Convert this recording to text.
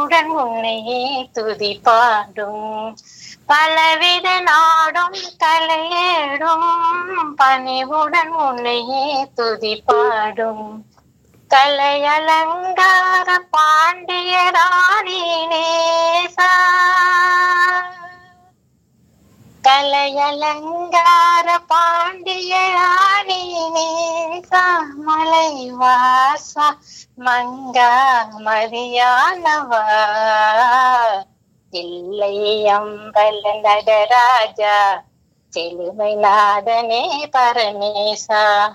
உடன் உன்னையே துதி பாடும் பலவித நாடும் தலையேடும் பணிவுடன் உன்னையே துதி பாடும் கலையலங்கார பாண்டிய ராணி நேசா கலையலங்கார பாண்டிய ராணி நேசா மலை வாசா மங்கா மதியானவா இல்லை அம்பல நடராஜா செழுமை நாதனே பரமேசா